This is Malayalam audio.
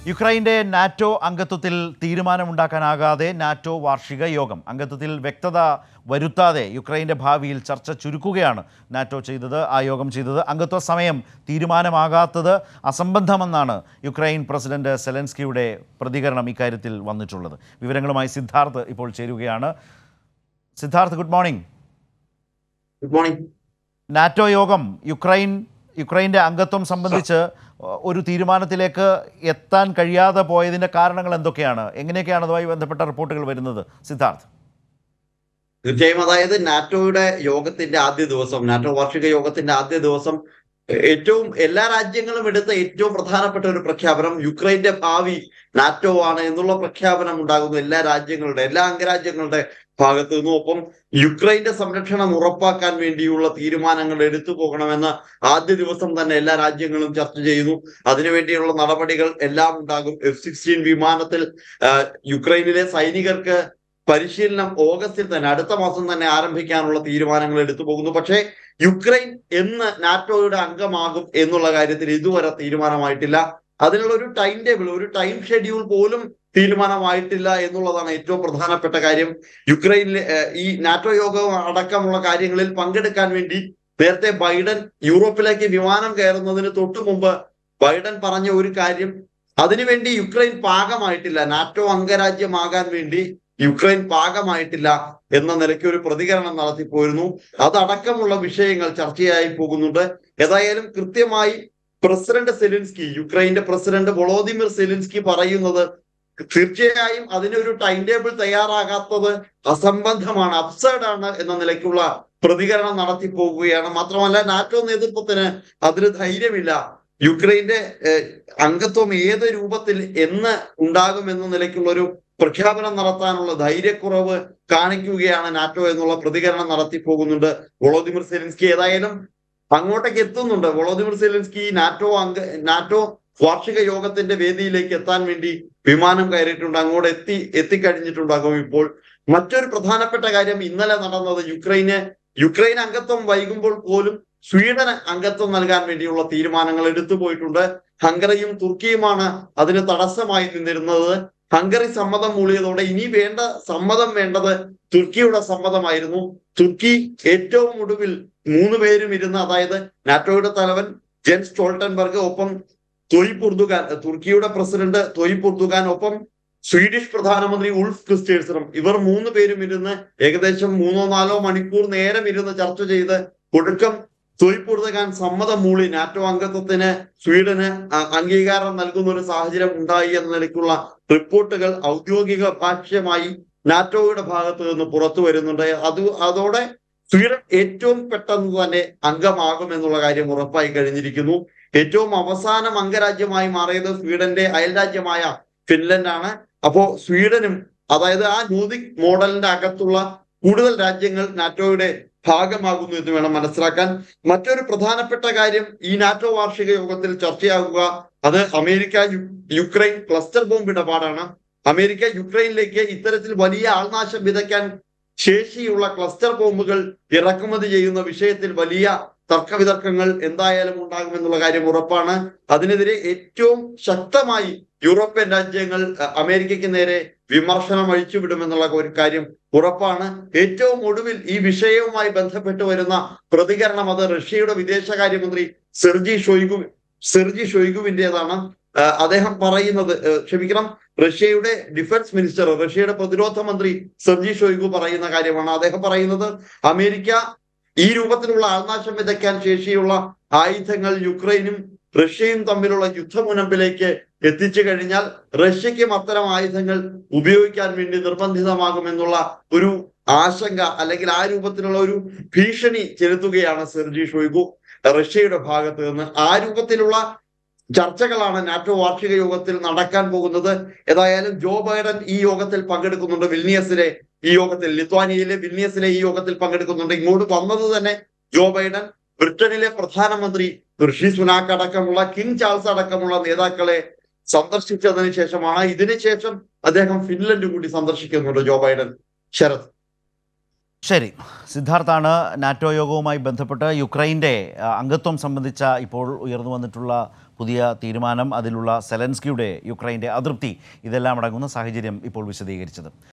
യുക്രൈൻ്റെ നാറ്റോ അംഗത്വത്തിൽ തീരുമാനമുണ്ടാക്കാനാകാതെ നാറ്റോ വാർഷിക യോഗം അംഗത്വത്തിൽ വ്യക്തത വരുത്താതെ യുക്രൈൻ്റെ ഭാവിയിൽ ചർച്ച ചുരുക്കുകയാണ് നാറ്റോ ചെയ്തത് ആ യോഗം ചെയ്തത് അംഗത്വ സമയം തീരുമാനമാകാത്തത് അസംബന്ധമെന്നാണ് യുക്രൈൻ പ്രസിഡന്റ് സെലൻസ്കിയുടെ പ്രതികരണം ഇക്കാര്യത്തിൽ വന്നിട്ടുള്ളത് വിവരങ്ങളുമായി സിദ്ധാർത്ഥ് ഇപ്പോൾ ചേരുകയാണ് Siddharth good morning good morning NATO യോഗം യുക്രൈൻ യുക്രൈൻ്റെ അംഗത്വം സംബന്ധിച്ച് ഒരു തീരുമാനത്തിലേക്ക് എത്താൻ കഴിയാതെ പോയതിൻ്റെ കാരണങ്ങൾ എന്തൊക്കെയാണ് എങ്ങനെയൊക്കെയാണ് അതുമായി ബന്ധപ്പെട്ട റിപ്പോർട്ടുകൾ വരുന്നത് സിദ്ധാർത്ഥ് തീർച്ചയായും അതായത് നാറ്റോയുടെ യോഗത്തിന്റെ ആദ്യ ദിവസം നാറ്റോ വാർഷിക യോഗത്തിന്റെ ആദ്യ ദിവസം ഏറ്റവും എല്ലാ രാജ്യങ്ങളും എടുത്ത ഏറ്റവും പ്രധാനപ്പെട്ട ഒരു പ്രഖ്യാപനം യുക്രൈന്റെ ഭാവി നാറ്റോ ആണ് എന്നുള്ള പ്രഖ്യാപനം ഉണ്ടാകുന്നു എല്ലാ രാജ്യങ്ങളുടെ എല്ലാ അംഗരാജ്യങ്ങളുടെ ഭാഗത്തു നിന്നും ഒപ്പം യുക്രൈന്റെ സംരക്ഷണം ഉറപ്പാക്കാൻ വേണ്ടിയുള്ള തീരുമാനങ്ങൾ എടുത്തു പോകണമെന്ന് ആദ്യ ദിവസം തന്നെ എല്ലാ രാജ്യങ്ങളും ചർച്ച ചെയ്യുന്നു അതിനുവേണ്ടിയുള്ള നടപടികൾ എല്ലാം ഉണ്ടാകും എഫ് സിക്സ്റ്റീൻ വിമാനത്തിൽ ആ, യുക്രൈനിലെ സൈനികർക്ക് പരിശീലനം ഓഗസ്റ്റിൽ തന്നെ അടുത്ത മാസം തന്നെ ആരംഭിക്കാനുള്ള തീരുമാനങ്ങൾ എടുത്തു പോകുന്നു പക്ഷേ യുക്രൈൻ എന്ന് നാറ്റോയുടെ അംഗമാകും എന്നുള്ള കാര്യത്തിൽ ഇതുവരെ തീരുമാനമായിട്ടില്ല അതിനുള്ള ഒരു ടൈം ടേബിൾ ഒരു ടൈം ഷെഡ്യൂൾ പോലും തീരുമാനമായിട്ടില്ല എന്നുള്ളതാണ് ഏറ്റവും പ്രധാനപ്പെട്ട കാര്യം യുക്രൈനിലെ ഏഹ്, ഈ നാറ്റോ യോഗം അടക്കമുള്ള കാര്യങ്ങളിൽ പങ്കെടുക്കാൻ വേണ്ടി നേരത്തെ ബൈഡൻ യൂറോപ്പിലേക്ക് വിമാനം കയറുന്നതിന് തൊട്ടു മുമ്പ് ബൈഡൻ പറഞ്ഞ ഒരു കാര്യം അതിനുവേണ്ടി യുക്രൈൻ പാകമായിട്ടില്ല നാറ്റോ അംഗരാജ്യമാകാൻ വേണ്ടി യുക്രൈൻ പാകമായിട്ടില്ല എന്ന നിലയ്ക്ക് ഒരു പ്രതികരണം നടത്തിപ്പോയിരുന്നു അതടക്കമുള്ള വിഷയങ്ങൾ ചർച്ചയായി പോകുന്നുണ്ട് ഏതായാലും കൃത്യമായി പ്രസിഡന്റ് സെലിൻസ്കി യുക്രൈന്റെ പ്രസിഡന്റ് വൊളോദിമിർ സെലിൻസ്കി പറയുന്നത് തീർച്ചയായും അതിനൊരു ടൈം ടേബിൾ തയ്യാറാകാത്തത് അസംബന്ധമാണ് അബ്സേർഡ് ആണ് എന്ന നിലയ്ക്കുള്ള പ്രതികരണം നടത്തി പോകുകയാണ് മാത്രമല്ല നാറ്റോ നേതൃത്വത്തിന് അതിന് ധൈര്യമില്ല യുക്രൈന്റെ ഏഹ്, അംഗത്വം ഏത് രൂപത്തിൽ എന്ന് ഉണ്ടാകും എന്ന നിലയ്ക്കുള്ള ഒരു പ്രഖ്യാപനം നടത്താനുള്ള ധൈര്യക്കുറവ് കാണിക്കുകയാണ് നാറ്റോ എന്നുള്ള പ്രതികരണം നടത്തി പോകുന്നുണ്ട് വൊളോദിമിർ സെലിൻസ്കി ഏതായാലും അങ്ങോട്ടേക്ക് എത്തുന്നുണ്ട് വൊളോദിമിർ സെലിൻസ്കി നാറ്റോ അംഗ നാറ്റോ വാർഷിക യോഗത്തിന്റെ വേദിയിലേക്ക് എത്താൻ വേണ്ടി വിമാനം കയറിയിട്ടുണ്ട് അങ്ങോട്ട് എത്തി എത്തിക്കഴിഞ്ഞിട്ടുണ്ടാകും ഇപ്പോൾ മറ്റൊരു പ്രധാനപ്പെട്ട കാര്യം ഇന്നലെ നടന്നത് യുക്രൈന് യുക്രൈൻ അംഗത്വം വൈകുമ്പോൾ പോലും സ്വീഡന് അംഗത്വം നൽകാൻ വേണ്ടിയുള്ള തീരുമാനങ്ങൾ എടുത്തു പോയിട്ടുണ്ട് ഹംഗറിയും തുർക്കിയുമാണ് അതിന് തടസ്സമായി നിന്നിരുന്നത് ഹംഗറി സമ്മതം മൂളിയതോടെ ഇനി വേണ്ട സമ്മതം വേണ്ടത് തുർക്കിയുടെ സമ്മതമായിരുന്നു തുർക്കി ഏറ്റവും ഒടുവിൽ മൂന്ന് പേരും ഇരുന്ന് അതായത് നാറ്റോയുടെ തലവൻ ജെൻ സ്റ്റോൾട്ടൻബർഗ് ഒപ്പം തൊയ് പുർദുഗാൻ തുർക്കിയുടെ പ്രസിഡന്റ് തൊയ് പുർദുഗാൻ ഒപ്പം സ്വീഡിഷ് പ്രധാനമന്ത്രി ഉൾഫ് ക്രിസ്റ്റേഴ്സണും ഇവർ മൂന്ന് പേരും ഇരുന്ന് ഏകദേശം മൂന്നോ നാലോ മണിക്കൂർ നേരം ഇരുന്ന് ചർച്ച ചെയ്ത് ഒടുക്കം തൊയ് പുർദുഗാൻ സമ്മതം മൂളി നാറ്റോ അംഗത്വത്തിന് സ്വീഡന് അ- അംഗീകാരം നൽകുന്ന ഒരു സാഹചര്യം ഉണ്ടായി എന്ന നിലയ്ക്കുള്ള റിപ്പോർട്ടുകൾ ഔദ്യോഗിക ഭാഷ്യമായി നാറ്റോയുടെ ഭാഗത്ത് നിന്ന് പുറത്തു വരുന്നുണ്ട് അത് അതോടെ സ്വീഡൻ ഏറ്റവും പെട്ടെന്ന് തന്നെ അംഗമാകും എന്നുള്ള കാര്യം ഉറപ്പായി കഴിഞ്ഞിരിക്കുന്നു ഏറ്റവും അവസാനം അംഗരാജ്യമായി മാറിയത് സ്വീഡന്റെ അയൽരാജ്യമായ ഫിൻലൻഡ് ആണ് അപ്പോ സ്വീഡനും അതായത് ആ ന്യൂതിക് മോഡലിന്റെ അകത്തുള്ള കൂടുതൽ രാജ്യങ്ങൾ നാറ്റോയുടെ ഭാഗമാകുന്നു എന്ന് വേണം മനസ്സിലാക്കാൻ മറ്റൊരു പ്രധാനപ്പെട്ട കാര്യം ഈ നാറ്റോ വാർഷിക യോഗത്തിൽ ചർച്ചയാകുക അത് അമേരിക്ക യു- യുക്രൈൻ ക്ലസ്റ്റർ ബോംബ് ഇടപാടാണ് അമേരിക്ക യുക്രൈനിലേക്ക് ഇത്തരത്തിൽ വലിയ ആൾനാശം വിതയ്ക്കാൻ ശേഷിയുള്ള ക്ലസ്റ്റർ ബോംബുകൾ ഇറക്കുമതി ചെയ്യുന്ന വിഷയത്തിൽ വലിയ തർക്കവിതർക്കങ്ങൾ എന്തായാലും ഉണ്ടാകുമെന്നുള്ള കാര്യം ഉറപ്പാണ് അതിനെതിരെ ഏറ്റവും ശക്തമായി യൂറോപ്യൻ രാജ്യങ്ങൾ അഹ്, അമേരിക്കയ്ക്ക് നേരെ വിമർശനം അഴിച്ചുവിടുമെന്നുള്ള ഒരു കാര്യം ഉറപ്പാണ് ഏറ്റവും ഒടുവിൽ ഈ വിഷയവുമായി ബന്ധപ്പെട്ട് വരുന്ന പ്രതികരണം അത് റഷ്യയുടെ വിദേശകാര്യമന്ത്രി സെർജി ഷൊയ്ഗു സെർജി ഷൊയ്ഗുവിന്റേതാണ് ആഹ് അദ്ദേഹം പറയുന്നത് ആഹ് ക്ഷമിക്കണം റഷ്യയുടെ ഡിഫൻസ് മിനിസ്റ്റർ റഷ്യയുടെ പ്രതിരോധ മന്ത്രി സെർജി ഷൊയ്ഗു പറയുന്ന കാര്യമാണ് അദ്ദേഹം പറയുന്നത് അമേരിക്ക ഈ രൂപത്തിലുള്ള ആൾനാശം വിതയ്ക്കാൻ ശേഷിയുള്ള ആയുധങ്ങൾ യുക്രൈനും റഷ്യയും തമ്മിലുള്ള യുദ്ധമുനമ്പിലേക്ക് എത്തിച്ചു കഴിഞ്ഞാൽ റഷ്യക്കും അത്തരം ആയുധങ്ങൾ ഉപയോഗിക്കാൻ വേണ്ടി നിർബന്ധിതമാകുമെന്നുള്ള ഒരു ആശങ്ക അല്ലെങ്കിൽ ആ രൂപത്തിലുള്ള ഒരു ഭീഷണി ചെലുത്തുകയാണ് സെർജി ഷോയ്ഗു റഷ്യയുടെ ഭാഗത്ത് നിന്ന് ആ രൂപത്തിലുള്ള ചർച്ചകളാണ് നാറ്റോ വാർഷിക യോഗത്തിൽ നടക്കാൻ പോകുന്നത് ഏതായാലും ജോ ബൈഡൻ ഈ യോഗത്തിൽ പങ്കെടുക്കുന്നുണ്ട് വിൽനിയസിലെ ഈ യോഗത്തിൽ ലിത്വാനിയയിലെ വിൽനിയസിലെ ഈ യോഗത്തിൽ പങ്കെടുക്കുന്നുണ്ട് ഇങ്ങോട്ട് വന്നത് തന്നെ ജോ ബൈഡൻ ബ്രിട്ടനിലെ പ്രധാനമന്ത്രി ഋഷി സുനാക്ക് അടക്കമുള്ള കിങ് ചാൾസ് അടക്കമുള്ള നേതാക്കളെ സന്ദർശിച്ചതിന് ശേഷമാണ് ഇതിനുശേഷം അദ്ദേഹം ഫിൻലൻഡ് കൂടി സന്ദർശിക്കുന്നുണ്ട് ജോ ബൈഡൻ ശരത് ശരി സിദ്ധാർത്ഥാണ് നാറ്റോ യോഗവുമായി ബന്ധപ്പെട്ട് യുക്രൈൻ്റെ ആ, അംഗത്വം സംബന്ധിച്ച ഇപ്പോൾ ഉയർന്നു വന്നിട്ടുള്ള പുതിയ തീരുമാനം അതിലുള്ള സെലൻസ്കിയുടെ യുക്രൈൻ്റെ അതൃപ്തി ഇതെല്ലാം അടങ്ങുന്ന സാഹചര്യം ഇപ്പോൾ വിശദീകരിച്ചത്